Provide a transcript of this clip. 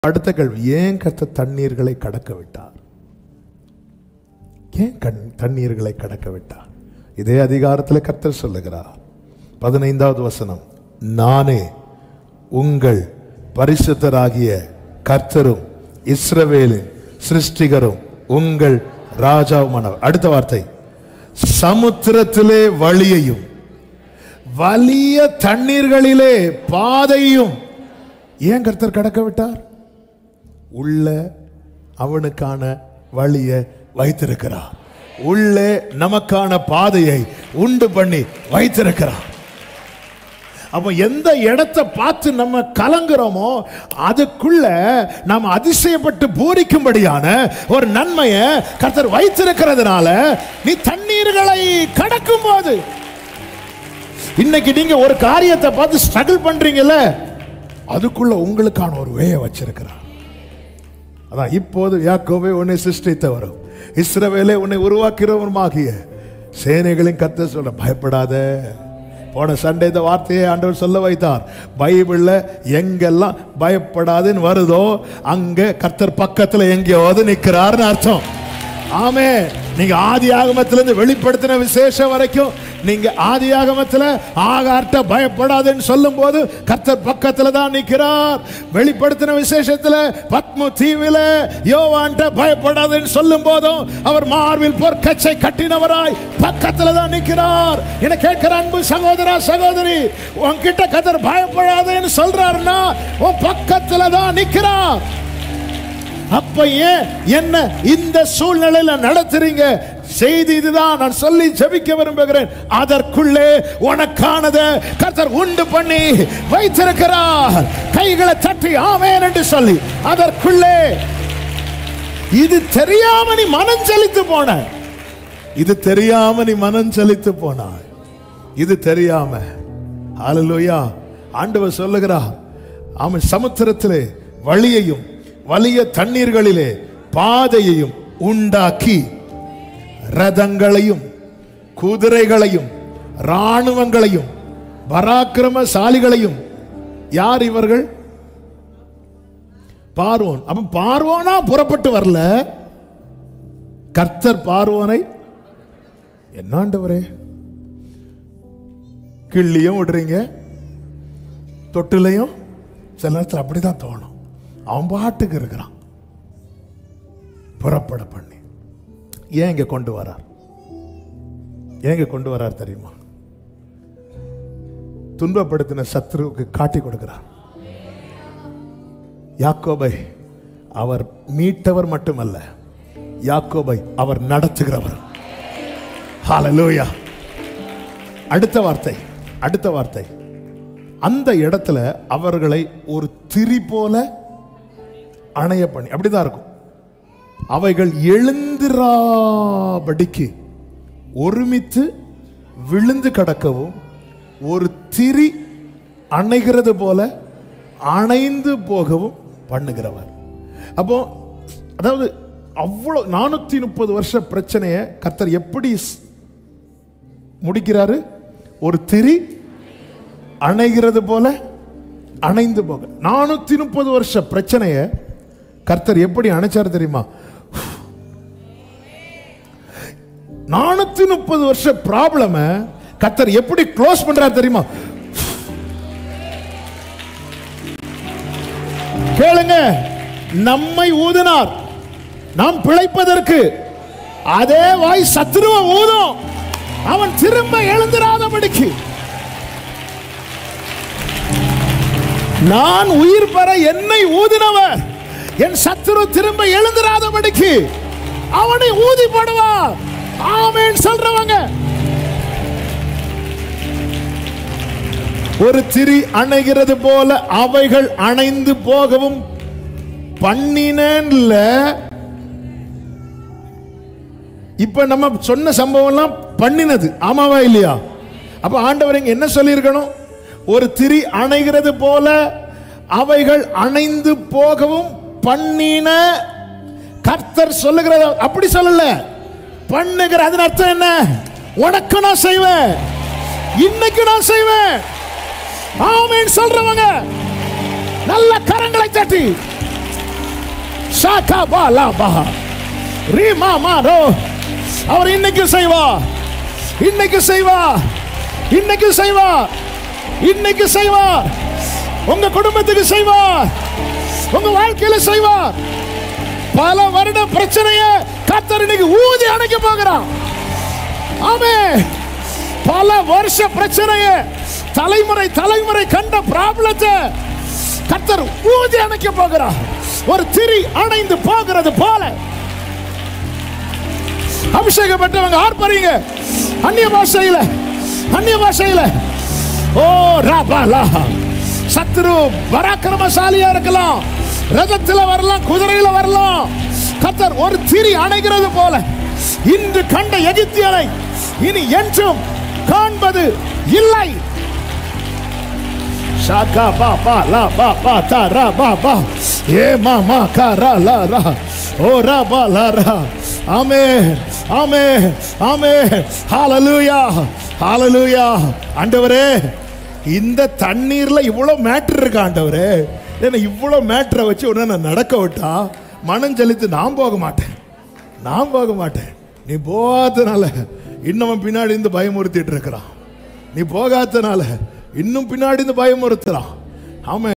அடுத்த கேள்வி ஏன் கத்த தண்ணீர்களை கடக்க விட்டார் ஏன் கண் தண்ணீர்களை கடக்க விட்டார் இதே அதிகாரத்தில் கர்த்தர் சொல்லுகிறார் பதினைந்தாவது வசனம் நானே உங்கள் பரிசுத்தராகிய கர்த்தரும் இஸ்ரவேலின் சிருஷ்டிகரும் உங்கள் ராஜாவுமானவர் அடுத்த வார்த்தை சமுத்திரத்திலே வழியையும் வலிய தண்ணீர்களிலே பாதையும் ஏன் கர்த்தர் கடக்க விட்டார் உள்ள அவனுக்கான வழியை வைத்திருக்கிறார் உள்ளே நமக்கான பாதையை உண்டு பண்ணி வைத்திருக்கிறார் அப்ப எந்த இடத்தை பார்த்து நம்ம கலங்குறோமோ அதுக்குள்ள நாம் அதிசயப்பட்டு பூரிக்கும்படியான ஒரு நன்மையை கர்த்தர் வைத்திருக்கிறதுனால நீ தண்ணீர்களை கடக்கும் போது இன்னைக்கு நீங்க ஒரு காரியத்தை பார்த்து ஸ்ட்ரகிள் பண்றீங்கல்ல அதுக்குள்ள உங்களுக்கான ஒரு வேய வச்சிருக்கிறார் அதான் இப்போது யாக்கோவே உன்னை சிருஷ்டித்தவரும் இஸ்ரவேலே உன்னை உருவாக்கிறவருமாகிய சேனைகளின் கத்த சொல்ல பயப்படாத போன சண்டே இந்த வார்த்தையை ஆண்டவர் சொல்ல வைத்தார் பைபிள்ல எங்கெல்லாம் பயப்படாதுன்னு வருதோ அங்க கர்த்தர் பக்கத்துல எங்கேயாவது நிக்கிறார்னு அர்த்தம் ஆமே நீங்க ஆதி ஆகமத்திலிருந்து வெளிப்படுத்தின விசேஷம் வரைக்கும் நீங்க ஆதி ஆகமத்துல ஆகார்ட்ட பயப்படாதுன்னு சொல்லும் போது கர்த்தர் பக்கத்துல தான் நிக்கிறார் வெளிப்படுத்தின விசேஷத்துல பத்மு தீவில யோவான்ட்ட பயப்படாதுன்னு சொல்லும் போதும் அவர் மார்பில் பொற்கச்சை கட்டினவராய் பக்கத்துல தான் நிக்கிறார் என கேட்கிற அன்பு சகோதரா சகோதரி உன்கிட்ட கர்த்தர் பயப்படாதுன்னு சொல்றாருன்னா உன் பக்கத்துல தான் நிக்கிறார் அப்ப ஏன் என்ன இந்த சூழ்நிலையில நடத்துறீங்க செய்தி இதுதான் நான் சொல்லி ஜெபிக்க விரும்புகிறேன் அதற்குள்ளே உனக்கானத கர்த்தர் உண்டு பண்ணி வைத்திருக்கிறார் கைகளை தட்டி ஆமேன் என்று சொல்லி அதற்குள்ளே இது தெரியாம நீ மனம் செலுத்து போன இது தெரியாம நீ மனம் செலுத்து போனாய் இது தெரியாம ஹalleluya ஆண்டவர் சொல்லுகிறார் அவன் சமுத்திரத்திலே வழியையும் வலிய தண்ணீர்களிலே பாதையையும் உண்டாக்கி ரதங்களையும் குதிரைகளையும் ராணுவங்களையும் பராக்கிரமசாலிகளையும் யார் இவர்கள் பார்வோன் அப்ப பார்வோனா புறப்பட்டு வரல கர்த்தர் பார்வோனை என்னாண்டவரே கிள்ளியும் விடுறீங்க தொட்டிலையும் சில நேரத்தில் அப்படிதான் தோணும் அவன் பாட்டுக்கு இருக்கிறான் புறப்பட பண்ணி ஏன் இங்க கொண்டு வரார் ஏன் இங்க கொண்டு வரார் தெரியுமா துன்பப்படுத்தின சத்ருவுக்கு காட்டி கொடுக்கிறார் யாக்கோபை அவர் மீட்டவர் மட்டுமல்ல யாக்கோபை அவர் நடத்துகிறவர் ஹalleluya அடுத்த வார்த்தை அடுத்த வார்த்தை அந்த இடத்துல அவர்களை ஒரு திரி போல அணைய பண்ணி அப்படிதான் இருக்கும் அவைகள் எழுந்திராபடிக்கு ஒருமித்து விழுந்து கிடக்கவும் ஒரு திரி அணைகிறது போல அணைந்து போகவும் பண்ணுகிறவர் அப்போ அதாவது அவ்வளவு நானூத்தி முப்பது வருஷ பிரச்சனையை கர்த்தர் எப்படி ஸ்- முடிக்கிறாரு ஒரு திரி அணைகிறது போல அணைந்து போக நானூத்தி முப்பது வருஷ பிரச்சனைய கர்த்தர் எப்படி அணைச்சார் தெரியுமா நானூத்தி முப்பது வருஷ ப்ராப்ளம கர்த்தர் எப்படி க்ளோஸ் பண்றார் தெரியுமா கேளுங்க நம்மை ஊதினார் நாம் பிழைப்பதற்கு அதே வாய் சத்ருவ ஊதும் அவன் திரும்ப எழுந்திராதபடிக்கு நான் உயிர் பெற என்னை ஊதினவர் என் சத்துரு திரும்ப எழுந்திராதபடிக்கு அவனை ஊதி போடுவார் ஆமென் சொல்றவங்க ஒரு திரி அணைகிறது போல அவைகள் அணைந்து போகவும் பண்ணினேன்ல இப்ப நம்ம சொன்ன சம்பவம் எல்லாம் பண்ணினது ஆமாவா இல்லையா அப்ப ஆண்டவர் இங்க என்ன சொல்லியிருக்கணும் ஒரு திரி அணைகிறது போல அவைகள் அணைந்து போகவும் பண்ணின கர்த்தர் சொல்லுகிறது அப்படி சொல்லல பண்ணுகிற அதன் அர்த்தம் என்ன உனக்கு நான் செய்வேன் இன்னைக்கு நான் செய்வேன் ஆமென் சொல்றவங்க நல்ல கரங்களை தட்டி ஷாகா லாபா ரீமா மாரோ அவர் இன்னைக்கு செய்வா இன்னைக்கு செய்வா இன்னைக்கு செய்வா இன்னைக்கு செய்வா உங்க குடும்பத்துக்கு செய்வா உங்க வாழ்க்கையில செய்வா பல வருட பிரச்சனைய கத்தர் இன்னைக்கு ஊதி அணைக்க போகிறான் ஆமே பல வருஷ பிரச்சனைய தலைமுறை தலைமுறை கண்ட ப்ராப்ளத்தை கத்தர் ஊதி அணைக்க போகிறார் ஒரு திரி அணைந்து போகிறது போல அபிஷேகப்பட்டவங்க ஆர்ப்பரிங்க அந்நிய பாஷையில அந்நிய பாஷையில ஓ ராபாலா சத்துரு பராக்கிரமசாலியா இருக்கலாம் ரதத்துல வரலாம் குதிரையில வரலாம் கத்தர் ஒரு திரி அணைகிறது போல இன்று கண்ட எகிப்தியனை இனி என்றும் காண்பது இல்லை ஷாகா பா பா லா பா பா தா ரா பா பா ஏ மா மா கா ரா லா ரா ஓ ரா பா லா ரா ஆமே ஆமே ஆமே ஹalleluya ஹalleluya ஆண்டவரே இந்த தண்ணீர்ல இவ்வளவு மேட்டர் இருக்கு ஆண்டவரே என்ன இவ்வளவு மேட்டரை வச்சு உடனே நான் நடக்க விட்டா மனம் செலுத்து நான் போக மாட்டேன் நான் போக மாட்டேன் நீ போகாதனால இன்னும் பின்னாடி இருந்து பயமுறுத்திட்டு இருக்கிறான் நீ போகாதனால இன்னும் பின்னாடி இருந்து பயமுறுத்துறான் ஆமா